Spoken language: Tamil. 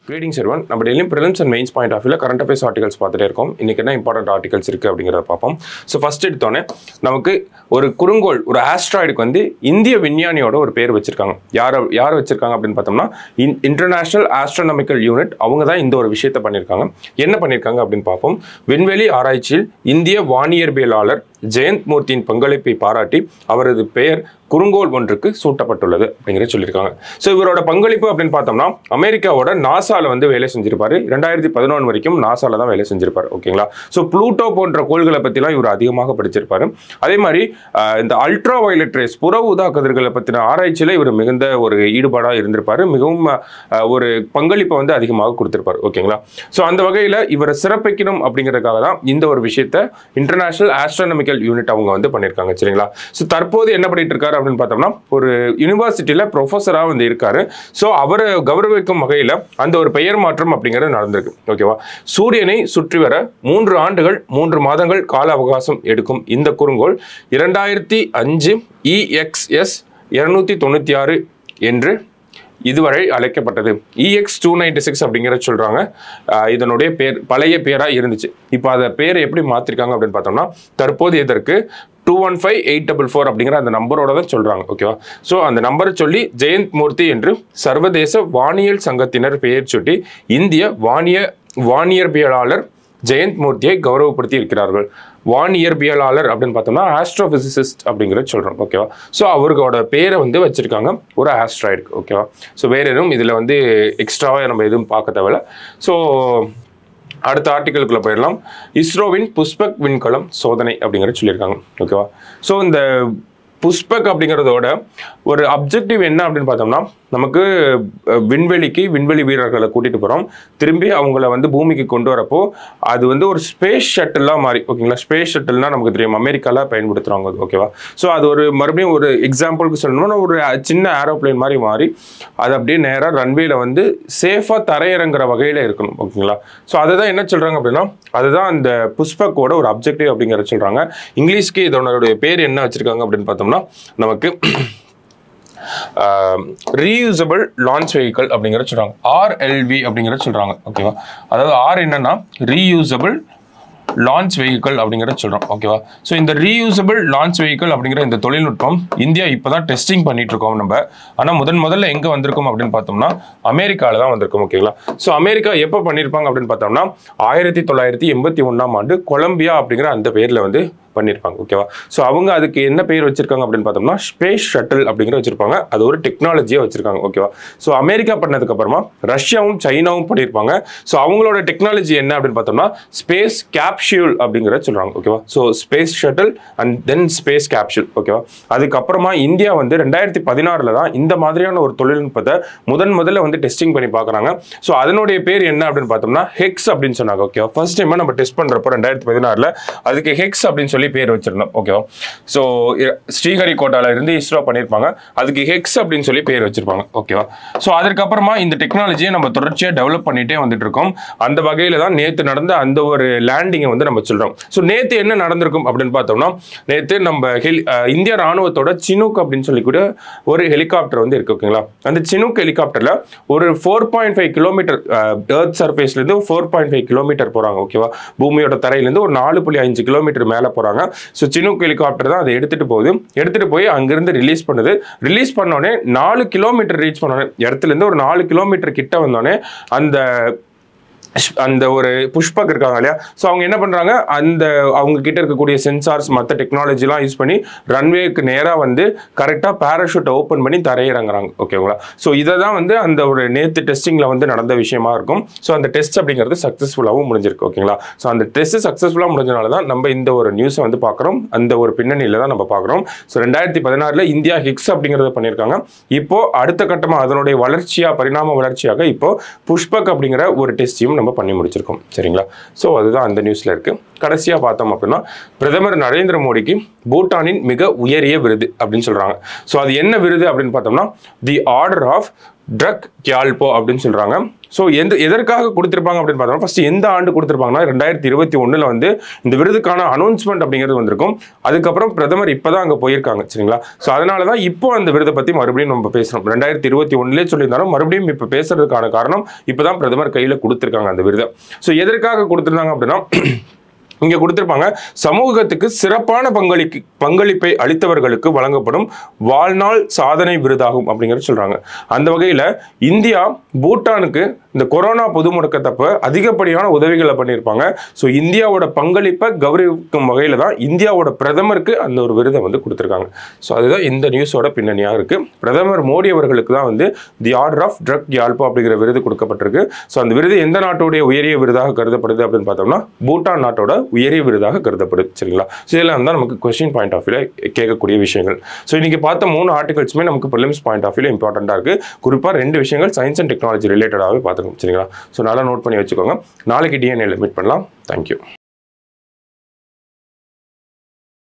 கிரீடிங் செர்வன் நம்ம டெய்லியும் prelims and mains point of வியூல கரண்ட் அஃபேர்ஸ் ஆர்டிகல்ஸ் பார்த்துட்டே இருக்கோம் இன்னைக்கு என்ன இம்பார்ட்டன்ட் ஆர்டிகல்ஸ் இருக்குது அப்படிங்கிறத பார்ப்போம் ஸோ ஃபர்ஸ்ட் எடுத்தோன்னே நமக்கு ஒரு குறுங்கோள் ஒரு ஆஸ்ட்ராய்டுக்கு வந்து இந்திய விஞ்ஞானியோட ஒரு பேர் வச்சிருக்காங்க யார் யார் வச்சிருக்காங்க அப்படின்னு பார்த்தோம்னா இன்டர்நேஷனல் ஆஸ்ட்ரோனமிக்கல் யூனிட் அவங்க தான் இந்த ஒரு விஷயத்தை பண்ணியிருக்காங்க என்ன பண்ணியிருக்காங்க அப்படின்னு பார்ப்போம் விண்வெளி ஆராய்ச்சியில் இந்திய வானியற்பியலாளர் ஜெயந்த் மூர்த்தியின் பங்களிப்பை பாராட்டி அவரது பெயர் குறுங்கோள் ஒன்றுக்கு சூட்டப்பட்டுள்ளது அப்படிங்கிறத சொல்லியிருக்காங்க ஸோ இவரோட பங்களிப்பு அப்படின்னு பார்த்தோம்னா அமெரிக்காவோட நாசால வந்து வேலை செஞ்சிருப்பாரு ரெண்டாயிரத்தி பதினொன்று வரைக்கும் நாசால தான் வேலை செஞ்சிருப்பாரு ஓகேங்களா ஸோ ப்ளூட்டோ போன்ற கோள்களை பற்றிலாம் இவர் அதிகமாக படிச்சிருப்பாரு அதே மாதிரி ஆஹ், இந்த அல்ட்ரா வயலட் ரேஸ் புற ஊதா கதிர்களை பற்றின ஆராய்ச்சியில் இவர் மிகுந்த ஒரு ஈடுபாடாக இருந்திருப்பாரு மிகவும் ஆஹ், ஒரு பங்களிப்பை வந்து அதிகமாக கொடுத்திருப்பாரு ஓகேங்களா ஸோ அந்த வகையில் இவரை சிறப்பிக்கணும் அப்படிங்கிறதுக்காக தான் இந்த ஒரு விஷயத்தை இன்டர்நேஷனல் ஆஸ்ட்ரானமிக்கல் யூனிட் அவங்க வந்து பண்ணியிருக்காங்க சரிங்களா ஸோ தற்போது என்ன பண்ணிட்டு இருக்காரு அப்படின்னு பார்த்தோம்னா ஒரு யூனிவர்சிட்டியில் ப்ரொஃபஸராக வந்து இருக்காரு ஸோ அவரை கௌரவிக்கும் வகையில் அந்த ஒரு பெயர் மாற்றம் அப்படிங்கிறது நடந்திருக்கு ஓகேவா சூரியனை சுற்றி வர மூன்று ஆண்டுகள் மூன்று மாதங்கள் கால அவகாசம் எடுக்கும் இந்த குறுங்கோள் இரண்டாயிரத்தி அஞ்சு இஎக்ஸ்எஸ் இருநூத்தி தொண்ணூற்றி ஆறு என்று இதுவரை அழைக்கப்பட்டது இஎக்ஸ் டூ நைன்டி சிக்ஸ் அப்படிங்கிற சொல்கிறாங்க இதனுடைய பேர் பழைய பேராக இருந்துச்சு இப்போ அதை பேரை எப்படி மாற்றிருக்காங்க அப்படின்னு பார்த்தோம்னா தற்போது இதற்கு two one five eight double four அப்படிங்கிற அந்த நம்பரோட தான் சொல்கிறாங்க ஓகேவா ஸோ அந்த நம்பரை சொல்லி ஜெயந்த் மூர்த்தி என்று சர்வதேச வானியல் சங்கத்தினர் பெயர் சுட்டி இந்திய வானிய வானியற்பியலாளர் ஜெயந்த் மூர்த்தியை கௌரவப்படுத்தி இருக்கிறார்கள் வான் இயற்பியலாளர் அப்படின்னு பார்த்தோம்னா ஆஸ்ட்ரோபிசிசிஸ்ட் அப்படிங்கிறத சொல்கிறோம் ஓகேவா ஸோ அவர்களோட பேரை வந்து வச்சிருக்காங்க ஒரு ஆஸ்ட்ராய்டுக்கு ஓகேவா ஸோ வேற எதுவும் இதில் வந்து எக்ஸ்ட்ராவாக நம்ம எதுவும் பார்க்க தேவையில்ல ஸோ அடுத்த ஆர்டிக்கலுக்குள்ள போயிடலாம் இஸ்ரோவின் புஷ்பக் விண்கலம் சோதனை அப்படிங்கிறத சொல்லியிருக்காங்க ஓகேவா ஸோ இந்த புஷ்பக் அப்படிங்கிறதோட ஒரு அப்ஜெக்டிவ் என்ன அப்படின்னு பார்த்தோம்னா நமக்கு அஹ், விண்வெளிக்கு விண்வெளி வீரர்களை கூட்டிட்டு போகிறோம் திரும்பி அவங்கள வந்து பூமிக்கு கொண்டு வரப்போ அது வந்து ஒரு ஸ்பேஸ் ஷட்டிலாக மாறி ஓகேங்களா ஸ்பேஸ் ஷட்டில்னா நமக்கு தெரியும் அமெரிக்கால பயன்படுத்துகிறாங்க அது ஓகேவா ஸோ அது ஒரு மறுபடியும் ஒரு எக்ஸாம்பிளுக்கு சொல்லணும்னா ஒரு அஹ், சின்ன ஏரோப்ளேன் மாதிரி மாறி அது அப்படியே நேராக ரன்வேல வந்து சேஃபாக தரையிறங்குற வகையில் இருக்கணும் ஓகேங்களா ஸோ அதை தான் என்ன சொல்கிறாங்க அப்படின்னா அதுதான் அந்த புஷ்பக்கோட ஒரு அப்ஜெக்டிவ் அப்படிங்கிறத சொல்கிறாங்க இங்கிலீஷ்க்கு இதனுடைய பேர் என்ன வச்சுருக்காங்க அப்படின்னு பார்த்தோம்னா நமக்கு ரீயூசபிள் லான்ச் வெஹிக்கல் அப்படிங்கிறத சொல்கிறாங்க ஆர்எல்வி அப்படிங்கிறத சொல்கிறாங்க ஓகேவா அதாவது ஆர் என்னன்னா ரீயூசபிள் லான்ச் வெஹிக்கல் அப்படிங்கிறத சொல்கிறோம் ஓகேவா ஸோ இந்த ரீயூசபிள் லான்ச் வெஹிக்கல் அப்படிங்கிற இந்த தொழில்நுட்பம் இந்தியா இப்போ தான் டெஸ்டிங் பண்ணிட்டு இருக்கோம் நம்ம ஆனால் முதன் முதல்ல எங்கே வந்திருக்கோம் அப்படின்னு பார்த்தோம்னா அமெரிக்காவில் தான் வந்திருக்கோம் ஓகேங்களா ஸோ அமெரிக்கா எப்போ பண்ணியிருப்பாங்க அப்படின்னு பார்த்தோம்னா ஆயிரத்தி தொள்ளாயிரத்தி எண்பத்தி ஒன்றாம் ஆண்டு கொலம்பியா அப்படிங்கிற அந்த பேரில் வந்து பண்ணியிருப்பாங்க ஓகேவா ஸோ அவங்க அதுக்கு என்ன பேர் வச்சிருக்காங்க அப்படின்னு பார்த்தோம்னா ஸ்பேஸ் ஷட்டில் அப்படிங்கிற வச்சிருப்பாங்க அது ஒரு டெக்னாலஜியாக வச்சிருக்காங்க ஓகேவா ஸோ அமெரிக்கா பண்ணதுக்கு அப்புறமா ரஷ்யாவும் சைனாவும் பண்ணியிருப்பாங்க ஸோ அவங்களோட டெக்னாலஜி என்ன அப்படின்னு பார்த்தோம்னா ஸ்பேஸ் கேப்சியூல் அப்படிங்கிறத சொல்றாங்க ஓகேவா so space shuttle and then space capsule ஓகேவா அதுக்கப்புறமா இந்தியா வந்து ரெண்டாயிரத்தி பதினாறில் தான் இந்த மாதிரியான ஒரு தொழில்நுட்பத்தை முதன் முதல்ல வந்து டெஸ்டிங் பண்ணி பார்க்குறாங்க ஸோ அதனுடைய பேர் என்ன அப்படின்னு பார்த்தோம்னா ஹெக்ஸ் அப்படின்னு சொன்னாங்க ஓகேவா ஃபர்ஸ்ட் டைம் நம்ம டெஸ்ட் பண்ணுறப்போ ரெண்டாயிரத்தி பதினாறில் அதுக்கு ஹெக்ஸ் அப்படின்னு சொல்லி பேர் வச்சிருந்தோம் ஓகேவா ஸோ ஸ்ரீஹரிகோட்டால இருந்து இஸ்ரோ பண்ணியிருப்பாங்க அதுக்கு ஹெக்ஸ் அப்படின்னு சொல்லி பேர் வச்சிருப்பாங்க ஓகேவா ஸோ அதற்கப்புறமா இந்த டெக்னாலஜியை நம்ம தொடர்ச்சியாக டெவலப் பண்ணிட்டே வந்துட்டு இருக்கோம் அந்த வகையில் தான் நேற்று நடந்த அந்த ஒரு லேண்டிங்கை வந்து நம்ம சொல்கிறோம் ஸோ நேற்று என்ன நடந்திருக்கும் அப்படின்னு பார்த்தோம்னா நேற்று நம்ம ஹெலி அஹ் இந்திய ராணுவத்தோட சினுக் அப்படின்னு சொல்லி கூட ஒரு ஹெலிகாப்டர் வந்து இருக்கு ஓகேங்களா அந்த சினுக் ஹெலிகாப்டரில் ஒரு four point five kilometre earth சர்ஃபேஸ்லேருந்து ஃபோர் பாயிண்ட் ஃபைவ் கிலோமீட்டர் போகிறாங்க ஓகேவா பூமியோட தரையிலேருந்து ஒரு நாலு புள்ளி அஞ்சு கிலோமீட்டர் மேலே போகிறாங்க ஸோ சினுக் ஹெலிகாப்டர் தான் அதை எடுத்துகிட்டு போகுது எடுத்துகிட்டு போய் அங்கேருந்து ரிலீஸ் பண்ணுது ரிலீஸ் பண்ணோடனே நாலு கிலோமீட்டர் ரீச் பண்ணோடனே இடத்துலேருந்து ஒரு நாலு கிலோமீட்டர் கிட்ட வந்தோடனே அந்த ஷ்- அந்த ஒரு புஷ்பக் இருக்காங்க இல்லையா ஸோ அவங்க என்ன பண்ணுறாங்க அந்த அவங்க கிட்ட இருக்கக்கூடிய சென்சார்ஸ் மற்ற டெக்னாலஜிலாம் யூஸ் பண்ணி ரன்வேக்கு நேராக வந்து கரெக்டாக பேராஷூட்டை ஓப்பன் பண்ணி தரையிறங்குறாங்க ஓகேங்களா ஸோ இதை தான் வந்து அந்த ஒரு நேற்று டெஸ்டிங்கில் வந்து நடந்த விஷயமா இருக்கும் ஸோ அந்த டெஸ்ட் அப்படிங்கிறது சக்ஸஸ்ஃபுல்லாகவும் முடிஞ்சிருக்கு ஓகேங்களா ஸோ அந்த டெஸ்ட் சக்ஸஸ்ஃபுல்லாக முடிஞ்சனால தான் நம்ம இந்த ஒரு நியூஸை வந்து பார்க்குறோம் அந்த ஒரு பின்னணியில் தான் நம்ம பார்க்குறோம் ஸோ ரெண்டாயிரத்தி பதினாறில் இந்தியா ஹிக்ஸ் அப்படிங்கிறத பண்ணியிருக்காங்க இப்போ அடுத்த கட்டமாக அதனுடைய வளர்ச்சியாக பரிணாம வளர்ச்சியாக இப்போ புஷ்பக் அப்படிங்கிற ஒரு டெஸ்டையும் நம்ம பண்ணி முடிச்சிருக்கோம் சரிங்களா ஸோ அதுதான் அந்த நியூஸில் இருக்கு கடைசியாக பார்த்தோம் அப்படின்னா பிரதமர் நரேந்திர மோடிக்கு பூட்டானின் மிக உயரிய விருது அப்படின்னு சொல்கிறாங்க ஸோ அது என்ன விருது அப்படின்னு பார்த்தோம்னா the order of Druk Gyalpo அப்படின்னு சொல்றாங்க ஸோ எந்த எதற்காக கொடுத்திருப்பாங்க அப்படின்னு பார்த்தோம்னா ஃபர்ஸ்ட் எந்த ஆண்டு கொடுத்திருப்பாங்கன்னா ரெண்டாயிரத்தி இருபத்தி ஒண்ணுல வந்து இந்த விருதுக்கான அனௌன்ஸ்மெண்ட் அப்படிங்கிறது வந்திருக்கும் அதுக்கப்புறம் பிரதமர் இப்பதான் அங்க போயிருக்காங்க சரிங்களா ஸோ அதனால தான் இப்போ அந்த விருதை பத்தி மறுபடியும் நம்ம பேசுறோம் ரெண்டாயிரத்தி இருபத்தி ஒண்ணுலேயே சொல்லியிருந்தாலும் மறுபடியும் இப்போ பேசுறதுக்கான காரணம் இப்பதான் பிரதமர் கையில கொடுத்திருக்காங்க அந்த விருதை ஸோ எதற்காக கொடுத்திருந்தாங்க அப்படின்னா இங்க கொடுத்திருப்பாங்க சமூகத்துக்கு சிறப்பான பங்களிக்கு பங்களிப்பை அளித்தவர்களுக்கு வழங்கப்படும் வாழ்நாள் சாதனை விருதாகும் அப்படிங்கிறது சொல்றாங்க அந்த வகையில இந்தியா பூட்டானுக்கு இந்த கொரோனா பொது முடக்கத்தப்ப அதிகப்படியான உதவிகளை பண்ணியிருப்பாங்க ஸோ இந்தியாவோட பங்களிப்பை கௌரவிக்கும் வகையில தான் இந்தியாவோட பிரதமருக்கு அந்த ஒரு விருதை வந்து கொடுத்திருக்காங்க ஸோ அதுதான் இந்த நியூஸோட பின்னணியாக இருக்கு பிரதமர் மோடி அவர்களுக்கு தான் வந்து தி ஆர்டர் ஆஃப் ட்ரக் யாழ்பா அப்படிங்கிற விருது கொடுக்கப்பட்டிருக்கு ஸோ அந்த விருது எந்த நாட்டுடைய உயரிய விருதாக கருதப்படுது அப்படின்னு பார்த்தோம்னா பூட்டான் நாட்டோட உயரிய விருதாக கருதப்படுது சரிங்களா ஸோ இதெல்லாம் தான் நமக்கு கொஸ்டின் பாயிண்ட் ஆஃப் வியூல கேட்கக்கூடிய விஷயங்கள் ஸோ இன்னைக்கு பார்த்த மூணு ஆர்டிகல்ஸுமே நமக்கு ப்ரிலிம்ஸ் பாயிண்ட் ஆஃப் வியூல இம்பார்ட்டண்ட்டாக இருக்கு குறிப்பாக ரெண்டு விஷயங்கள் சயின்ஸ் அண்ட் டெக்னாலஜி ரிலேட்டடாகவே பார்த்துருக்கோம் சரிங்களா ஸோ நல்லா நோட் பண்ணி வச்சுக்கோங்க நாளைக்கு டிஎன்ஏல மீட் பண்ணலாம் தேங்க்யூ